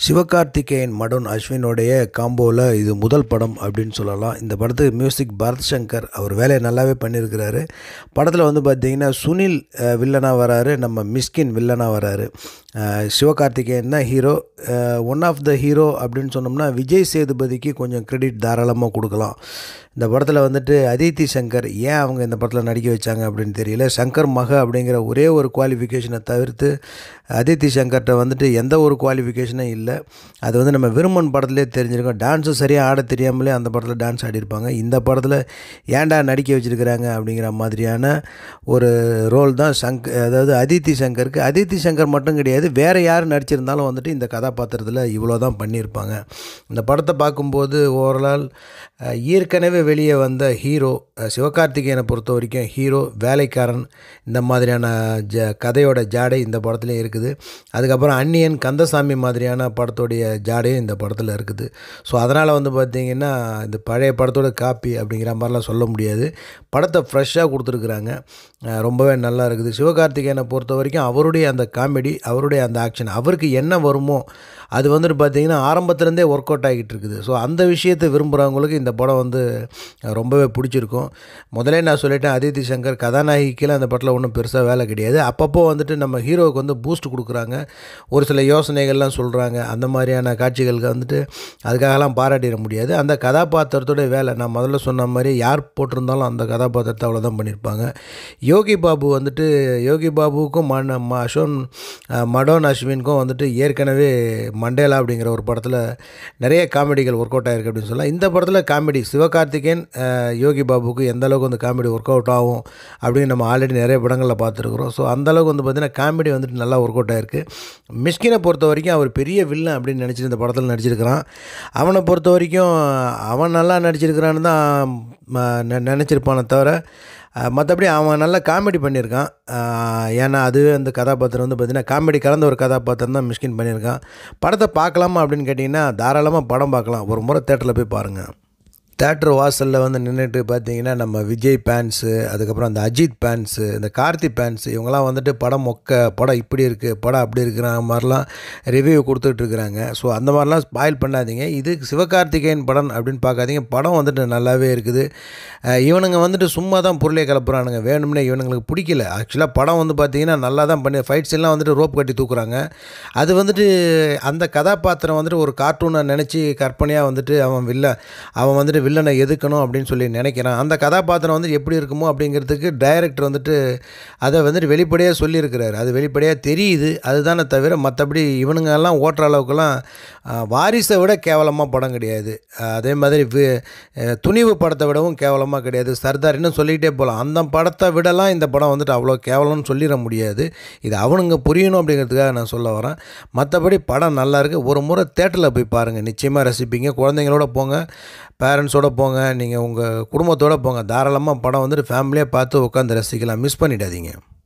சிவகார்த்திகேயன் மடன் அஸ்வினோடைய காம்போவில் இது முதல் படம் அப்படின்னு சொல்லலாம் இந்த படத்துக்கு மியூசிக் பரத் சங்கர் அவர் வேலையை நல்லாவே பண்ணியிருக்கிறாரு படத்தில் வந்து பார்த்திங்கன்னா சுனில் வில்லனாக வராரு நம்ம மிஸ்கின் வில்லனாக வராரு அஹ், சிவகார்த்திகேயன் தான் hero one of the hero அப்படின்னு சொன்னோம்னா விஜய் சேதுபதிக்கு கொஞ்சம் கிரெடிட் தாராளமாக கொடுக்கலாம் இந்த படத்தில் வந்துட்டு அதித்தி சங்கர் ஏன் அவங்க இந்த படத்தில் நடிக்க வச்சாங்க அப்படின்னு தெரியல சங்கர் மக அப்படிங்கிற ஒரே ஒரு குவாலிஃபிகேஷனை தவிர்த்து அதித்தி சங்கர்கிட்ட வந்துட்டு எந்த ஒரு குவாலிஃபிகேஷனும் இல்லை அது வந்து நம்ம விருமன் படத்துலேயே தெரிஞ்சிருக்கோம் டான்ஸும் சரியாக ஆட தெரியாமலே அந்த படத்தில் டான்ஸ் ஆடியிருப்பாங்க இந்த படத்தில் ஏன்டா நடிக்க வச்சிருக்கிறாங்க அப்படிங்கிற மாதிரியான ஒரு ரோல் தான் சங்க் அதாவது அதித்தி சங்கருக்கு அதித்தி சங்கர் மட்டும் கிடையாது வேறு யார் நடிச்சிருந்தாலும் வந்துட்டு இந்த கதாபாத்திரத்தில் இவ்வளோ தான் பண்ணியிருப்பாங்க இந்த படத்தை பார்க்கும்போது ஓவரால் அஹ், ஏற்கனவே வெளியே வந்த ஹீரோ அஹ், சிவகார்த்திகேயனை பொறுத்த வரைக்கும் ஹீரோ வேலைக்காரன் இந்த மாதிரியான ஜ கதையோட ஜாடை இந்த படத்துலையும் இருக்குது அதுக்கப்புறம் அந்நியன் கந்தசாமி மாதிரியான படத்தோடைய ஜாடையும் இந்த படத்தில் இருக்குது ஸோ அதனால் வந்து பார்த்திங்கன்னா இந்த பழைய படத்தோட காப்பி அப்படிங்கிற மாதிரிலாம் சொல்ல முடியாது படத்தை ஃப்ரெஷ்ஷாக கொடுத்துருக்குறாங்க அஹ், ரொம்பவே நல்லா இருக்குது சிவகார்த்திகேயனை பொறுத்த வரைக்கும் அவருடைய அந்த காமெடி அவருடைய அந்த ஆக்ஷன் அவருக்கு என்ன வருமோ அது வந்துட்டு பார்த்திங்கன்னா ஆரம்பத்துலேருந்தே ஒர்க் அவுட் ஆகிட்டு இருக்குது ஸோ அந்த விஷயத்தை விரும்புகிறவங்களுக்கு இந்த படம் வந்து அஹ், ரொம்பவே பிடிச்சிருக்கும் முதலே நான் சொல்லிட்டேன் அதித்தி சங்கர் கதாநாயகிக்கெல்லாம் அந்த படத்தில் ஒன்றும் பெருசாக வேலை கிடையாது அப்பப்போ வந்துட்டு நம்ம ஹீரோவுக்கு வந்து பூஸ்ட் கொடுக்குறாங்க ஒரு சில யோசனைகள்லாம் சொல்கிறாங்க அந்த மாதிரியான காட்சிகளுக்கு வந்துட்டு அதுக்காகலாம் பாராட்டிட முடியாது அந்த கதாபாத்திரத்தோட வேலை நான் முதல்ல சொன்ன மாதிரி யார் போட்டிருந்தாலும் அந்த கதாபாத்திரத்தை அவ்வளோதான் பண்ணியிருப்பாங்க யோகி பாபு வந்துட்டு யோகி பாபுவுக்கும் மண் ம அசோன் அஹ், மடோன் அஸ்வினுக்கும் வந்துட்டு ஏற்கனவே மண்டேலா அப்படிங்கிற ஒரு படத்தில் நிறைய காமெடிகள் ஒர்க் அவுட் ஆயிருக்கு அப்படின்னு சொல்லலாம் இந்த படத்தில் காமெடி சிவகார்த்திகேயன் அஹ், யோகி பாபுக்கு எந்த அளவுக்கு அந்த காமெடி ஒர்க் அவுட் ஆகும் அப்படின்னு நம்ம ஆல்ரெடி நிறைய படங்களில் பார்த்துருக்குறோம் ஸோ அந்த அளவுக்கு வந்து பார்த்திங்கன்னா காமெடி வந்துட்டு நல்லா ஒர்க் அவுட் ஆயிருக்கு மிஷ்கினை பொறுத்த வரைக்கும் அவர் பெரிய வில்லன் அப்படின்னு நினச்சிட்டு இந்த படத்தில் நடிச்சிருக்கிறான் அவனை பொறுத்த வரைக்கும் அவன் நல்லா நடிச்சிருக்கிறான்னு தான் ம, நெ- நினச்சிருப்பானே தவிர மற்றபடி அவன் நல்லா காமெடி பண்ணியிருக்கான் அஹ், ஏன்னா அதுவே அந்த கதாபாத்திரம் வந்து பார்த்திங்கன்னா காமெடி கலந்த ஒரு கதாபாத்திரம் தான் மிஷ்கின் பண்ணியிருக்கான் படத்தை பார்க்கலாமா அப்படின்னு கேட்டிங்கன்னா தாராளமாக படம் பார்க்கலாம் ஒரு முறை தேட்டரில் போய் பாருங்கள் தேட்டர் வாசலில் வந்து நின்றுட்டு பார்த்தீங்கன்னா நம்ம விஜய் பேன்ஸு அதுக்கப்புறம் அந்த அஜித் பேன்ஸு இந்த கார்த்தி பேன்ஸு இவங்கெல்லாம் வந்துட்டு படம் மொக்க படம் இப்படி இருக்குது படம் அப்படி இருக்கிற மாதிரிலாம் ரிவ்யூ கொடுத்துட்ருக்குறாங்க ஸோ அந்த மாதிரிலாம் ஸ்பாயில் பண்ணாதீங்க இது சிவகார்த்திகேயன் படம் அப்படின்னு பார்க்காதீங்க படம் வந்துட்டு நல்லாவே இருக்குது அஹ் இவனுங்க வந்துட்டு சும்மா தான் பொருளை கிளப்புறானுங்க வேணும்னே இவனுங்களுக்கு பிடிக்கல ஆக்சுவலாக படம் வந்து பார்த்தீங்கன்னா நல்லா தான் பண்ணி ஃபைட்ஸ் எல்லாம் வந்துட்டு ரோப் கட்டி தூக்குறாங்க அது வந்துட்டு அந்த கதாபாத்திரம் வந்துட்டு ஒரு கார்ட்டூனை நினச்சி கற்பனையாக வந்துட்டு அவன் வில்ல அவன் வந்துட்டு வில்லனை எதுக்கணும் அப்படின்னு சொல்லி நினைக்கிறான் அந்த கதாபாத்திரம் வந்து எப்படி இருக்குமோ அப்படிங்கிறதுக்கு டைரக்டர் வந்துட்டு அதை வந்துட்டு வெளிப்படையாக சொல்லியிருக்கிறாரு அது வெளிப்படையாக தெரியுது அதுதானே தவிர மற்றபடி இவனுங்க எல்லாம் ஓட்டுற அளவுக்குலாம் அஹ், வாரிசை விட கேவலமாக படம் கிடையாது அஹ், அதே மாதிரி வி- அஹ், துணிவு படத்தை விடவும் கேவலமாக கிடையாது சர்தார் இன்னும் சொல்லிக்கிட்டே போகலாம் அந்த படத்தை விடலாம் இந்த படம் வந்துட்டு அவ்வளோ கேவலம்னு சொல்லிட முடியாது இது அவனுங்க புரியணும் அப்படிங்கிறதுக்காக நான் சொல்ல வரேன் மற்றபடி படம் நல்லா இருக்குது ஒரு முறை தேட்டரில் போய் பாருங்கள் நிச்சயமாக ரசிப்பீங்க குழந்தைங்களோட போங்க பேரண்ட்ஸோட போங்க நீங்கள் உங்கள் குடும்பத்தோட போங்க தாராளமாக படம் வந்துட்டு ஃபேமிலியாக பார்த்து உட்காந்து ரசிக்கலாம் மிஸ் பண்ணிடாதீங்க